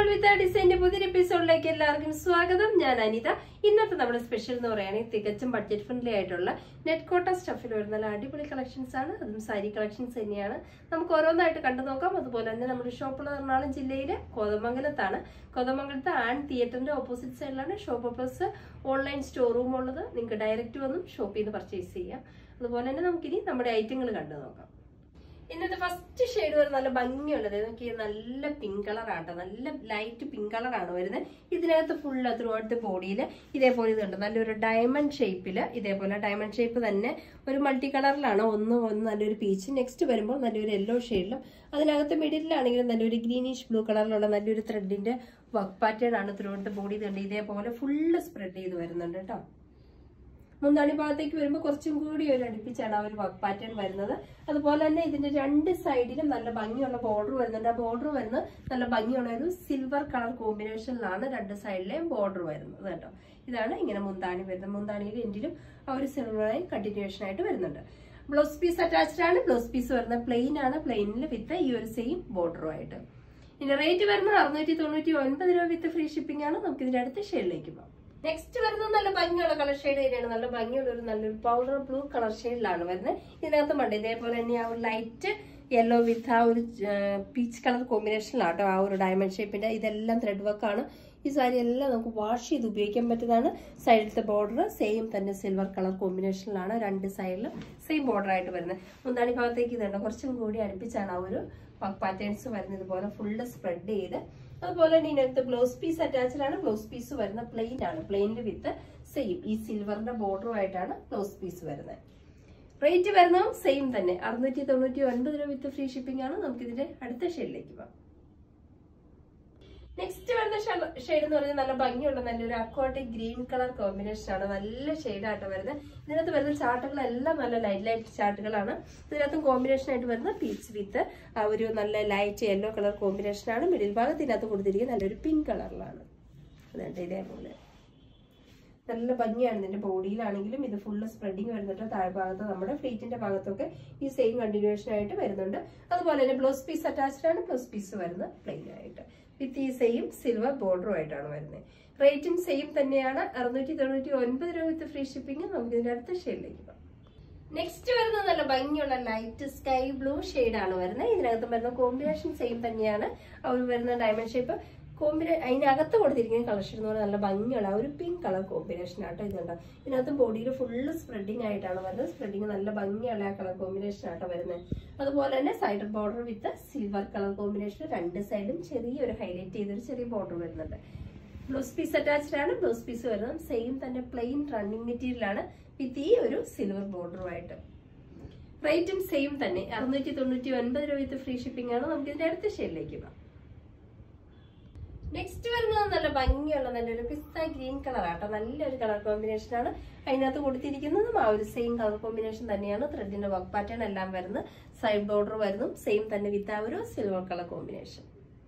വിത്ത് ഡിസൈന്റെ പുതിയൊരു എപ്പിസോഡിലേക്ക് എല്ലാവർക്കും സ്വാഗതം ഞാൻ അനിത ഇന്നത്തെ നമ്മുടെ സ്പെഷ്യൽ എന്ന് പറയുകയാണെങ്കിൽ തികച്ചും ബഡ്ജറ്റ് ഫ്രണ്ട്ലി ആയിട്ടുള്ള നെറ്റ് കോട്ട സ്റ്റഫിൽ വരുന്ന നല്ല അടിപൊളി കളക്ഷൻസ് ആണ് അതും സാരി കളക്ഷൻസ് തന്നെയാണ് നമുക്ക് ഓരോന്നായിട്ട് കണ്ടു നോക്കാം അതുപോലെ തന്നെ നമ്മുടെ ഷോപ്പുള്ള എറണാകുളം ജില്ലയിലെ കോതമംഗലത്താണ് കോതമംഗലത്ത് ആൺ തിയേറ്ററിന്റെ ഓപ്പോസിറ്റ് സൈഡിലാണ് shop plus online store room ഉള്ളത് നിങ്ങൾക്ക് ഡയറക്റ്റ് വന്നും ഷോപ്പിൽ നിന്ന് പർച്ചേസ് ചെയ്യാം അതുപോലെ തന്നെ നമുക്കിനി നമ്മുടെ ഐറ്റങ്ങൾ കണ്ടു നോക്കാം ഇന്നത്തെ ഫസ്റ്റ് ഷെയ്ഡ് വരുന്നത് നല്ല ഭംഗിയുള്ളത് നോക്കി നല്ല പിങ്ക് കളർ ആട്ടോ നല്ല ലൈറ്റ് പിങ്ക് കളറാണ് വരുന്നത് ഇതിനകത്ത് ഫുള്ള് ത്രൂ ഔട്ട് ബോഡിയിൽ ഇതേപോലെ ഇതുണ്ട് നല്ലൊരു ഡയമണ്ട് ഷേപ്പിൽ ഇതേപോലെ ഡയമണ്ട് ഷേപ്പ് തന്നെ ഒരു മൾട്ടി കളറിലാണ് ഒന്ന് ഒന്ന് നല്ലൊരു പീച്ച് നെക്സ്റ്റ് വരുമ്പോൾ നല്ലൊരു യെല്ലോ ഷെയ്ഡിലും അതിനകത്ത് മിഡിലാണെങ്കിലും നല്ലൊരു ഗ്രീനിഷ് ബ്ലൂ കളറിലുള്ള നല്ലൊരു ത്രെഡിന്റെ വർക്ക് പാറ്റേൺ ആണ് ത്രൂ ഔട്ട് ബോഡി ഇതുണ്ട് ഇതേപോലെ ഫുള്ള് സ്പ്രെഡ് ചെയ്ത് വരുന്നുണ്ട് കേട്ടോ മുന്താണി ഭാഗത്തേക്ക് വരുമ്പോൾ കുറച്ചും കൂടി ഒരു അടുപ്പിച്ചാണ് ആ ഒരു വർക്ക് പാറ്റേൺ വരുന്നത് അതുപോലെ തന്നെ ഇതിന്റെ രണ്ട് സൈഡിലും നല്ല ഭംഗിയുള്ള ബോർഡർ വരുന്നുണ്ട് ആ ബോർഡർ വരുന്നത് നല്ല ഭംഗിയുള്ള ഒരു സിൽവർ കളർ കോമ്പിനേഷനിലാണ് രണ്ട് സൈഡിലെയും ബോർഡർ വരുന്നത് കേട്ടോ ഇതാണ് ഇങ്ങനെ മുന്താണി വരുന്നത് മുന്താണിയിൽ എൻഡിലും ആ ഒരു സിൽവറായി കണ്ടിന്യൂഷൻ ആയിട്ട് വരുന്നുണ്ട് ബ്ലൗസ് പീസ് അറ്റാച്ച്ഡ് ആണ് ബ്ലൗസ് പീസ് വരുന്നത് പ്ലെയിൻ ആണ് പ്ലെയിനിൽ വിത്ത് ഈ ഒരു സെയിം ബോർഡറുമായിട്ട് ഇനി റേറ്റ് വരുന്നത് അറുന്നൂറ്റി തൊണ്ണൂറ്റി ഒൻപത് രൂപ വിത്ത് ഫ്രീ ഷിപ്പിംഗ് ആണ് നമുക്ക് ഇതിന്റെ അടുത്ത ഷെയ്ഡിലേക്ക് പോകാം നെക്സ്റ്റ് വരുന്നത് നല്ല ഭംഗിയുള്ള കളർ ഷെയ്ഡ് തന്നെയാണ് നല്ല ഭംഗിയുള്ള ഒരു നല്ലൊരു പൗഡർ ബ്ലൂ കളർ ഷെയ്ഡിലാണ് വരുന്നത് ഇതിനകത്ത് മണ്ട് ഇതേപോലെ തന്നെ ആ ഒരു ലൈറ്റ് യെല്ലോ വിത്ത് ആ ഒരു പീച്ച് കളർ കോമ്പിനേഷനിലാട്ടോ ആ ഒരു ഡയമണ്ട് ഷേപ്പിന്റെ ഇതെല്ലാം ത്രെഡ് വർക്കാണ് ഈ സാരി എല്ലാം നമുക്ക് വാഷ് ചെയ്ത് ഉപയോഗിക്കാൻ പറ്റുന്നതാണ് സൈഡിലത്തെ ബോർഡർ സെയിം തന്നെ സിൽവർ കളർ കോമ്പിനേഷനിലാണ് രണ്ട് സൈഡിലും സെയിം ബോർഡർ ആയിട്ട് വരുന്നത് മുന്താണി ഭാഗത്തേക്ക് ഇതുണ്ട് കുറച്ചും കൂടി അടുപ്പിച്ചാണ് ആ ഒരു പാറ്റേൺസ് വരുന്നത് ഇതുപോലെ ഫുള്ള് സ്പ്രെഡ് ചെയ്ത് അതുപോലെ തന്നെ ഇതിനകത്ത് ബ്ലൗസ് പീസ് അറ്റാച്ച്ഡ് ആണ് ബ്ലൗസ് പീസ് വരുന്ന പ്ലെയിൻ ആണ് പ്ലെയിനിൽ വിത്ത് സെയിം ഈ സിൽവറിന്റെ ബോർഡറുമായിട്ടാണ് ബ്ലൗസ് പീസ് വരുന്നത് റേറ്റ് വരുന്നതും സെയിം തന്നെ അറുന്നൂറ്റി തൊണ്ണൂറ്റി ഒൻപത് രൂപ വിത്ത് ഫ്രീ ഷിപ്പിംഗ് ആണ് നമുക്ക് ഇതിന്റെ അടുത്ത ഷെയ്ഡിലേക്ക് പോകാം നെക്സ്റ്റ് വരുന്ന ഷെയ്ഡ് എന്ന് പറഞ്ഞാൽ നല്ല ഭംഗിയുള്ള നല്ലൊരു അക്വാട്ടിക് ഗ്രീൻ കളർ കോമ്പിനേഷൻ ആണ് നല്ല ഷെയ്ഡായിട്ട് വരുന്നത് ഇതിനകത്ത് വരുന്ന ചാർട്ടുകളെല്ലാം നല്ല ലൈറ്റ് ലൈറ്റ് ചാർട്ടുകളാണ് ഇതിനകത്തും കോമ്പിനേഷൻ ആയിട്ട് വരുന്ന പീച്ച് വിത്ത് ആ ഒരു നല്ല ലൈറ്റ് യെല്ലോ കളർ കോമ്പിനേഷൻ ആണ് മിഡിൽ ഭാഗത്ത് ഇതിനകത്ത് കൊടുത്തിരിക്കുന്നത് നല്ലൊരു പിങ്ക് കളറിലാണ് അതുകൊണ്ട് ഇതേപോലെ നല്ല ഭംഗിയാണ് ഇതിന്റെ ബോഡിയിലാണെങ്കിലും ഇത് ഫുള്ള് സ്പ്രെഡിങ് വരുന്നുണ്ട് താഴ്ഭാഗത്ത് നമ്മുടെ ഫ്ലീറ്റിന്റെ ഭാഗത്തൊക്കെ ഈ സെയിം കണ്ടിന്യൂഷൻ ആയിട്ട് വരുന്നുണ്ട് അതുപോലെ തന്നെ ബ്ലൗസ് പീസ് അറ്റാച്ച്ഡ് ആണ് ബ്ലൗസ് പീസ് വരുന്നത് പ്ലെയിൻ ആയിട്ട് വിത്ത് ഈ സെയിം സിൽവർ ബോർഡറും ആയിട്ടാണ് വരുന്നത് റേറ്റും സെയിം തന്നെയാണ് അറുന്നൂറ്റി തൊണ്ണൂറ്റി ഒൻപത് രൂപ വിത്ത് ഫ്രീ ഷിപ്പിംഗ് നമുക്ക് ഇതിന്റെ അടുത്ത ഷെയ്ഡിലേക്ക് പോകാം നെക്സ്റ്റ് വരുന്നത് നല്ല ഭംഗിയുള്ള ലൈറ്റ് സ്കൈ ബ്ലൂ ആണ് വരുന്നത് ഇതിനകത്ത് വരുന്ന കോമ്പിനേഷൻ സെയിം തന്നെയാണ് അവർ വരുന്ന ഡയമണ്ട് ഷേപ്പ് കോമ്പിനേ അതിനകത്ത് കൊടുത്തിരിക്കുന്ന കളർ ഷെയ്ഡ് എന്ന് പറഞ്ഞാൽ നല്ല ഭംഗിയുള്ള ഒരു പിങ്ക് കളർ കോമ്പിനേഷൻ ആട്ടോ ഇതുണ്ട് ഇതിനകത്ത് ബോഡിയിൽ ഫുള്ള് സ്പ്രെഡിങ് ആയിട്ടാണ് വരുന്നത് സ്പ്രെഡിങ് നല്ല ഭംഗിയുള്ള ആ കളർ കോമ്പിനേഷൻ ആട്ടോ വരുന്നത് അതുപോലെ തന്നെ side border with silver colour combination രണ്ട് സൈഡും ചെറിയൊരു ഹൈലൈറ്റ് ചെയ്തൊരു ചെറിയ ബോർഡർ വരുന്നുണ്ട് ബ്ലൗസ് പീസ് അറ്റാച്ച്ഡ് ആണ് ബ്ലൗസ് പീസ് വരുന്നത് സെയിം തന്നെ പ്ലെയിൻ റണ്ണിങ് മെറ്റീരിയൽ ആണ് വിത്ത് ഈ ഒരു സിൽവർ ബോർഡറുമായിട്ട് റേറ്റും സെയിം തന്നെ അറുന്നൂറ്റി തൊണ്ണൂറ്റി ഒൻപത് രൂപ വിത്ത് ഫ്രീ ഷിപ്പിംഗ് ആണ് നമുക്ക് ഇതിന്റെ അടുത്ത ഷെയ്ഡിലേക്ക് പോകാം നെക്സ്റ്റ് വരുന്നത് നല്ല ഭംഗിയുള്ള നല്ലൊരു പിസ്ത ഗ്രീൻ കളർ ആട്ടോ നല്ലൊരു കളർ കോമ്പിനേഷൻ ആണ് അതിനകത്ത് കൊടുത്തിരിക്കുന്നതും ആ ഒരു സെയിം കളർ കോമ്പിനേഷൻ തന്നെയാണ് ത്രെഡിന്റെ വർക്ക് പാറ്റേൺ എല്ലാം വരുന്നത് സൈഡ് ബോർഡർ വരുന്നു സെയിം തന്നെ വിത്ത് ആ ഒരു സിൽവർ കളർ കോമ്പിനേഷൻ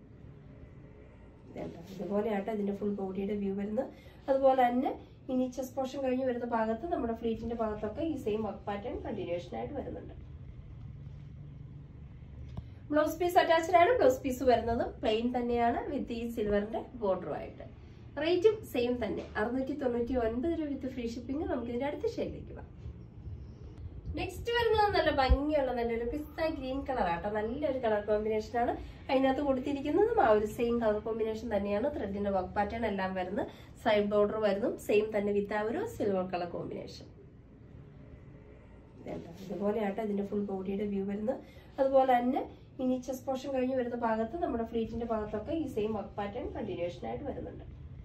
ഇതുപോലെയാട്ടോ ഇതിന്റെ ഫുൾ ബോഡിയുടെ വ്യൂ വരുന്നത് അതുപോലെ തന്നെ ഇനി ചെസ് പോർഷൻ കഴിഞ്ഞ് വരുന്ന ഭാഗത്ത് നമ്മുടെ ഫ്ലീറ്റിന്റെ ഭാഗത്തൊക്കെ ഈ സെയിം വർക്ക് പാറ്റേൺ കണ്ടിന്യൂഷൻ ആയിട്ട് വരുന്നുണ്ട് ബ്ലൗസ് പീസ് അറ്റാച്ച്ഡ് ആണ് ബ്ലൗസ് പീസ് വരുന്നത് പ്ലെയിൻ തന്നെയാണ് വിത്ത് ഈ സിൽവറിന്റെ ബോർഡറുമായിട്ട് റേറ്റും സെയിം തന്നെ അറുന്നൂറ്റി തൊണ്ണൂറ്റി ഒൻപത് രൂപ വിത്ത് ഫ്രീ ഷിപ്പിംഗ് നമുക്ക് ഇതിന്റെ അടുത്ത ഷെയ്ഡിലേക്ക് പോകാം നെക്സ്റ്റ് വരുന്നത് നല്ല ഭംഗിയുള്ള നല്ലൊരു പിസ്ത ഗ്രീൻ കളർ ആട്ടോ നല്ലൊരു കളർ കോമ്പിനേഷൻ ആണ് അതിനകത്ത് കൊടുത്തിരിക്കുന്നതും ആ ഒരു സെയിം കളർ കോമ്പിനേഷൻ തന്നെയാണ് ത്രെഡിന്റെ വർക്ക് പാറ്റേൺ എല്ലാം വരുന്നത് സൈഡ് ബോർഡർ വരുന്നു സെയിം തന്നെ വിത്ത് ആ ഒരു സിൽവർ കളർ കോമ്പിനേഷൻ ഇതുപോലെയാട്ടോ ഇതിന്റെ ഫുൾ ബോഡിയുടെ വ്യൂ വരുന്നത് അതുപോലെ തന്നെ ഇനി ചെസ് പോർഷൻ കഴിഞ്ഞ് വരുന്ന ഭാഗത്ത് നമ്മുടെ ഫ്ലീറ്റിന്റെ ഭാഗത്തൊക്കെ ഈ സെയിം വർക്ക് പാറ്റേൺ കണ്ടിന്യൂഷൻ ആയിട്ട് വരുന്നുണ്ട്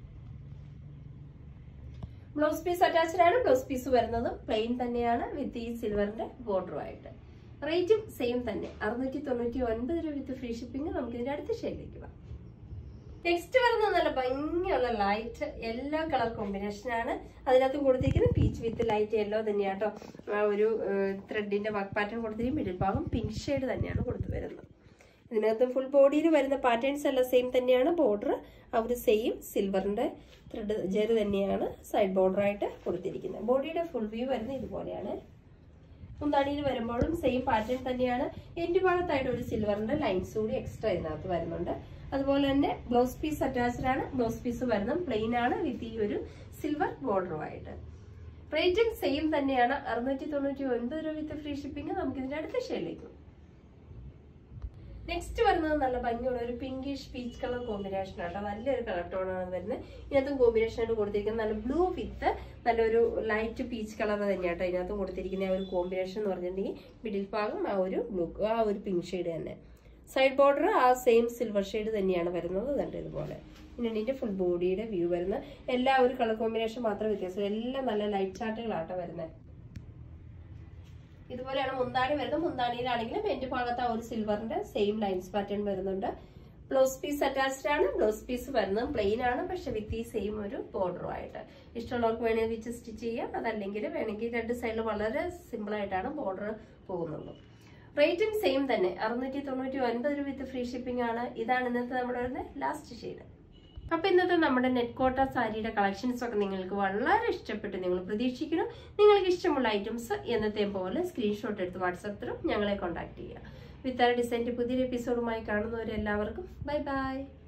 ബ്ലൗസ് പീസ് അറ്റാച്ച്ഡ് ആണ് ബ്ലൗസ് പീസ് വരുന്നത് പ്ലെയിൻ തന്നെയാണ് വിത്ത് ഈ സിൽവറിന്റെ ബോർഡറുമായിട്ട് റേറ്റും സെയിം തന്നെ അറുന്നൂറ്റി തൊണ്ണൂറ്റി ഒൻപത് രൂപ വിത്ത് ഫ്രീ ഷിപ്പിംഗ് നമുക്ക് ഇതിന്റെ അടുത്ത ഷെയ്ഡിലേക്ക് പോകാം നെക്സ്റ്റ് വരുന്നത് നല്ല ഭംഗിയുള്ള ലൈറ്റ് യെല്ലോ കളർ കോമ്പിനേഷൻ ആണ് അതിനകത്ത് കൊടുത്തിരിക്കുന്നത് പീച്ച് വിത്ത് ലൈറ്റ് യെല്ലോ തന്നെയാട്ടോ ആ ഒരു ത്രെഡിന്റെ വർക്ക് പാറ്റേൺ കൊടുത്തിരിക്കും മിഡിൽ ഭാഗം പിങ്ക് ഷെയ്ഡ് തന്നെയാണ് കൊടുത്തു വരുന്നത് ഇതിനകത്ത് ഫുൾ ബോഡിയിൽ വരുന്ന പാറ്റേൺസ് എല്ലാം സെയിം തന്നെയാണ് ബോർഡർ ആ ഒരു സെയിം സിൽവറിന്റെ ത്രെഡ് ജെറ് തന്നെയാണ് സൈഡ് ബോർഡറായിട്ട് കൊടുത്തിരിക്കുന്നത് ബോഡിയുടെ ഫുൾ വ്യൂ വരുന്നത് ഇതുപോലെയാണ് മുന്താണിയിൽ വരുമ്പോഴും സെയിം പാറ്റേൺ തന്നെയാണ് എന്റെ ഭാഗത്തായിട്ട് ഒരു സിൽവറിന്റെ ലൈൻസ് കൂടി എക്സ്ട്രാ ഇതിനകത്ത് വരുന്നുണ്ട് അതുപോലെ തന്നെ ബ്ലൗസ് പീസ് അറ്റാച്ച്ഡ് ആണ് ബ്ലൗസ് പീസ് വരുന്നത് പ്ലെയിൻ ആണ് വിത്ത് ഈ ഒരു സിൽവർ ബോർഡറുമായിട്ട് റേറ്റും സെയിം തന്നെയാണ് അറുന്നൂറ്റി തൊണ്ണൂറ്റി ഒൻപത് രൂപ വിത്ത് ഫ്രീ ഷിപ്പിംഗ് നമുക്ക് ഇതിന്റെ അടുത്ത ഷെയ്ഡിലേക്ക് നെക്സ്റ്റ് വരുന്നത് നല്ല ഭംഗിയുള്ള ഒരു പിങ്കിഷ് പീച്ച് കളർ കോമ്പിനേഷൻ ആട്ടോ നല്ലൊരു കളർ ടോണാണ് വരുന്നത് ഇതിനകത്തും കോമ്പിനേഷൻ ആയിട്ട് കൊടുത്തിരിക്കുന്നത് നല്ല ബ്ലൂ വിത്ത് നല്ലൊരു ലൈറ്റ് പീച്ച് കളർ തന്നെയാട്ടോ ഇതിനകത്തും കൊടുത്തിരിക്കുന്ന ആ ഒരു കോമ്പിനേഷൻ എന്ന് പറഞ്ഞിട്ടുണ്ടെങ്കിൽ മിഡിൽ ഭാഗം ആ ഒരു ബ്ലൂ ആ ഒരു പിങ്ക് ഷെയ്ഡ് തന്നെ സൈഡ് ബോർഡർ ആ സെയിം സിൽവർ ഷെയ്ഡ് തന്നെയാണ് വരുന്നത് കണ്ട് ഇതുപോലെ പിന്നെ ഇതിന്റെ ഫുൾ ബോഡിയുടെ വ്യൂ വരുന്നത് എല്ലാ ഒരു കളർ കോമ്പിനേഷൻ മാത്രം വ്യത്യാസം എല്ലാം നല്ല ലൈറ്റ് ചാർട്ടുകളാട്ടോ വരുന്നത് ഇതുപോലെയാണ് മുന്താണി വരുന്നത് മുന്താണിയിലാണെങ്കിലും എന്റെ ഭാഗത്ത് ആ ഒരു സിൽവറിന്റെ സെയിം ലൈൻസ് പാറ്റേൺ വരുന്നുണ്ട് ബ്ലൗസ് പീസ് അറ്റാച്ച്ഡ് ആണ് ബ്ലൗസ് പീസ് വരുന്നത് പ്ലെയിൻ ആണ് പക്ഷെ വിത്ത് ഈ സെയിം ഒരു ബോർഡറും ആയിട്ട് ഇഷ്ടമുള്ളവർക്ക് വേണമെങ്കിൽ വെച്ച് സ്റ്റിച്ച് ചെയ്യാം അതല്ലെങ്കിൽ വേണമെങ്കിൽ രണ്ട് സൈഡിൽ വളരെ സിമ്പിൾ ആയിട്ടാണ് ബോർഡർ പോകുന്നുള്ളൂ റേറ്റും സെയിം തന്നെ അറുന്നൂറ്റി തൊണ്ണൂറ്റി ഒൻപത് രൂപ വിത്ത് ഫ്രീ ഷിപ്പിംഗ് ആണ് ഇതാണ് ഇന്നത്തെ നമ്മുടെ വരുന്ന ലാസ്റ്റ് ഷെയ്ഡ് അപ്പൊ ഇന്നത്തെ നമ്മുടെ നെറ്റ് കോട്ട സാരിയുടെ കളക്ഷൻസ് ഒക്കെ നിങ്ങൾക്ക് വളരെ ഇഷ്ടപ്പെട്ട് നിങ്ങൾ പ്രതീക്ഷിക്കുന്നു നിങ്ങൾക്ക് ഇഷ്ടമുള്ള ഐറ്റംസ് എന്നത്തെ പോലെ സ്ക്രീൻഷോട്ട് എടുത്ത് വാട്സപ്പിലും ഞങ്ങളെ കോൺടാക്ട് ചെയ്യുക വിത്ത് ആ ഡിസൈൻ്റെ പുതിയൊരു എപ്പിസോഡുമായി കാണുന്നവരെല്ലാവർക്കും ബൈ ബൈ